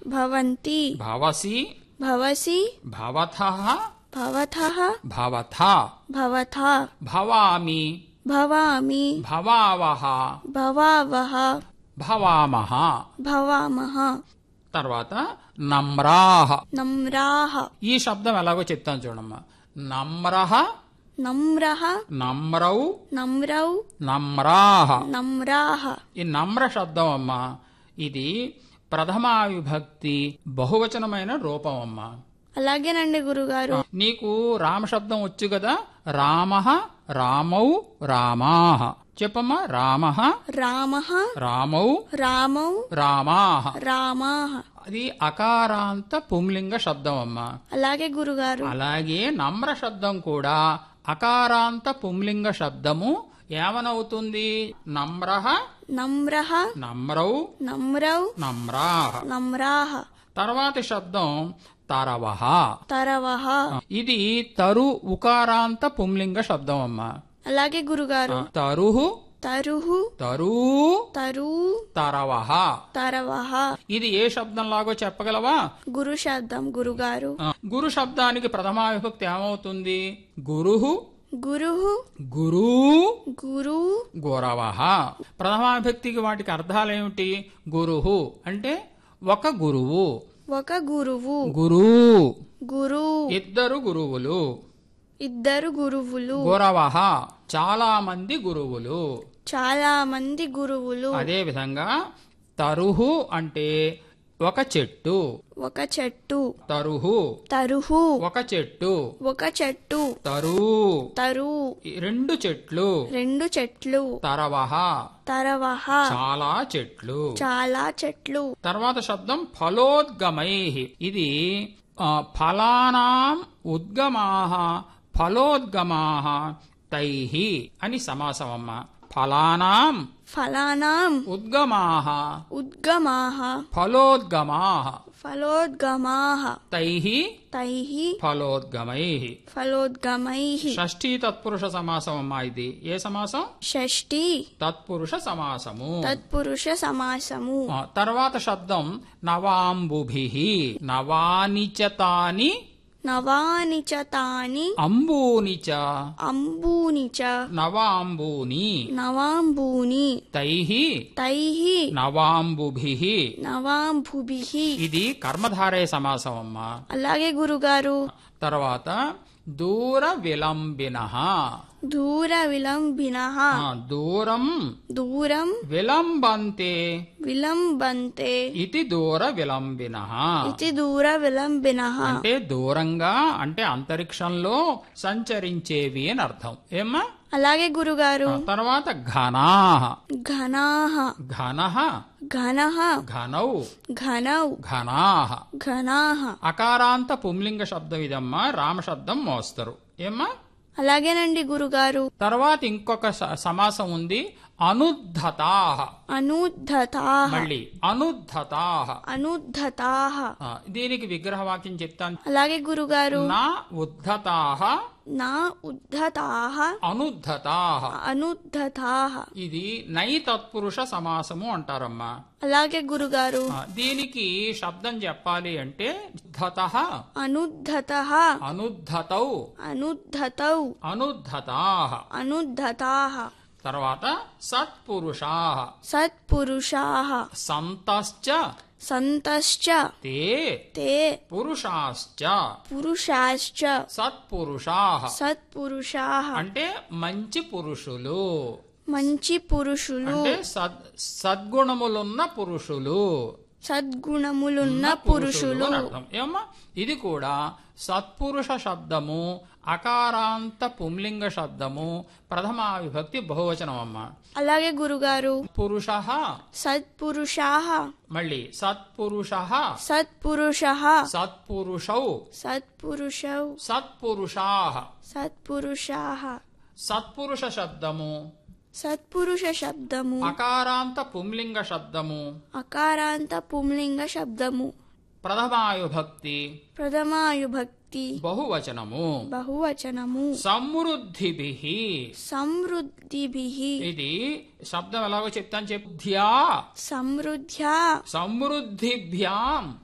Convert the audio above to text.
భవంతి భవసి భవసి భవథ భవతః భవథ భవథ భవామి భవామి భవావహ భవావహ భవామహ భవామః తర్వాత నమ్రాహ నమ్రాః ఈ శబ్దం ఎలాగో చెప్తాను చూడమ్మా నమ్రహ నమ్రః నమ్రౌ నమ్రౌ నమ్రాహ నమ్రాః ఈ నమ్ర శబ్దం అమ్మా ఇది ప్రథమా విభక్తి బహువచనమైన రూపం అమ్మా అలాగేనండి గురుగారు నీకు రామ శబ్దం వచ్చు కదా రామ రామౌ రామాహ చెప్పమ్మా రామ రామః రామౌ రామౌ రామాహ రామాః అది అకారాంత పుంలింగ శబ్దం అమ్మా అలాగే గురుగారు అలాగే నమ్ర శబ్దం కూడా అకారాంత పుంలింగ శబ్దము ఏమనవుతుంది నమ్రహ నమ్రః నమ్రౌ నమ్రౌ నమ్రాహ నమ్రాః తర్వాతి శబ్దం తరవహ తరవః ఇది తరు ఉకారాంత పుంలింగ శబ్దం అమ్మా అలాగే గురుగారు తరుహు తరుహు తరూ తరు తరవహ తరవః ఇది ఏ శబ్దం లాగో చెప్పగలవా గురు శబ్దం గురుగారు ఆ, గురు శబ్దానికి ప్రథమా విభక్తి ఏమవుతుంది గురుహు గురుహు గురు గురు గురవహ ప్రథమా విభక్తికి వాటికి అర్థాలేమిటి గురుహు అంటే ఒక గురువు ఒక గురువు గురు గురు ఇద్దరు గురువులు ఇద్దరు గురువులు గురవహ చాలా మంది గురువులు చాలా మంది గురువులు అదే విధంగా తరుహు అంటే ఒక చెట్టు ఒక చెట్టు తరుహు తరుహు ఒక చెట్టు ఒక చెట్టు తరు తరు ఈ రెండు చెట్లు రెండు చెట్లు తరవహ తరవహ చాలా చెట్లు చాలా చెట్లు తర్వాత శబ్దం ఫలోద్గమై ఇది ఆ, ఫలానాం ఉద్గమాహ ఫలోద్గమాహ తైహి అని సమాసం అమ్మ ఫలానాం ఫలానాం ఉద్గమాహ ఉద్గమాః ఫలోద్గమాహ ఫలోద్గమాః తైహి తైః ఫలోద్గమై ఫలోద్గమైః షష్ఠీ తత్పురుష సమాసం అమ్మా ఇది ఏ సమాసం షష్ఠి తత్పురుష సమాసము తత్పురుష సమాసము ఆ, తర్వాత శబ్దం నవాంబుభి నవాని చ తాని నవాని చ తాని అంబూని చ అంబూని చ నవాంబూని నవాంబూని తైః తైః నవాంబుభిః నవాంభుభిః ఇది కర్మధారయ సమాసం అమ్మా అలాగే గురుగారు తర్వాత దూర విలంబిన దూర విలంబినః దూరం దూరం విలంబంతే విలంబంతే ఇది దూర విలంబిన ఇది దూర విలంబినః అంటే దూరంగా అంటే అంతరిక్షంలో సంచరించేవి అని అర్థం ఏమ్మా అలాగే గురుగారు తర్వాత ఘనా ఘనాః ఘన ఘనః ఘనౌ ఘనౌ ఘనా ఘనాః అకారాంత పుంలింగ శబ్దం ఇదమ్మా రామ శబ్దం మోస్తరు ఏమ్మా అలాగేనండి గురుగారు తర్వాత ఇంకొక స- సమాసం ఉంది అనుద్ధతాహ అనుద్ధతాః మళ్ళీ అనుద్ధతాహ అనుద్ధతాః ఆ, దీనికి విగ్రహవాక్యం చెప్తాను అలాగే గురుగారు నా ఉద్ధతాహ నా ఉద్ధతాః అనుద్ధతాహ అనుద్ధతాః ఇది నై తత్పురుష సమాసము అంటారమ్మా అలాగే గురుగారు ఆ, దీనికి శబ్దం చెప్పాలి అంటే ధత అనుద్ధతః అనుద్ధతౌ అనుద్ధతౌ అనుద్ధతాహ అనుద్ధతాః తర్వాత సత్పురుషా సత్పురుషాः సంతశ్చ సంతశ్చ తే తే పురుషాశ్చ పురుషాశ్చ సత్పురుషా సత్పురుషాः అంటే మంచి పురుషులు మంచి పురుషులు అంటే సద్ సద్గుణములున్న పురుషులు సద్గుణములున్న పురుషులు పురుషులు అని అర్థం ఏమ్మా ఇది కూడా సత్పురుష శబ్దము అకారాంత పుంలింగ శబ్దము ప్రథమా విభక్తి బహువచనం అమ్మ అలాగే గురుగారు పురుష సత్పురుషాः మళ్ళీ సత్పురుష సత్పురుషः సత్పురుషౌ సత్పురుషౌ సత్పురుషా సత్పురుషాः సత్పురుష శబ్దము సత్పురుష శబ్దము అకారాంత పుంలింగ శబ్దము అకారాంత పుంలింగ శబ్దము ప్రథమా విభక్తి ప్రథమాయుభక్తి బహువచనము బహువచనము సమృద్ధిభి సమృద్ధిభిః ఇది శబ్దం ఎలాగో చెప్తాను చెప్ధ్యా సమృద్ధ్యా సమృద్ధిభ్యాం